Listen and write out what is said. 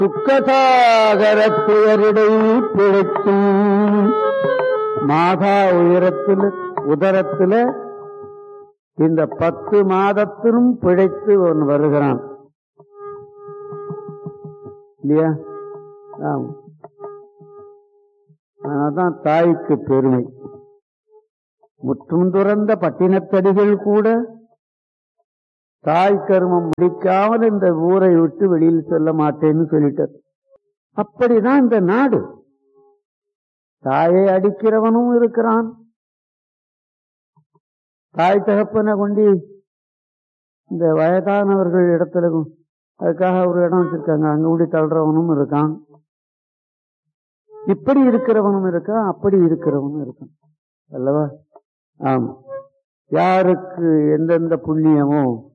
துக்கசாகரத்துயரிடை பிழைக்கும் மாதா உயரத்தில் உதரத்துல இந்த பத்து மாதத்திலும் பிழைத்து அவன் வருகிறான் இல்லையா ஆமா அதனால்தான் தாய்க்கு பெருமை முற்றும் துறந்த பட்டினத்தடிகள் கூட தாய் கருமம் முடிக்காமல் இந்த ஊரை விட்டு வெளியில் செல்ல மாட்டேன்னு சொல்லிட்டார் அப்படிதான் இந்த நாடு தாயை அடிக்கிறவனும் இருக்கிறான் தாய் தகப்பனை கொண்டு இந்த வயதானவர்கள் இடத்துல அதுக்காக ஒரு இடம் வச்சிருக்காங்க அங்க கொண்டு தள்ளுறவனும் இருக்கான் இப்படி இருக்கிறவனும் இருக்கான் அப்படி இருக்கிறவனும் இருக்கான் அல்லவா ஆமா யாருக்கு எந்தெந்த புண்ணியமோ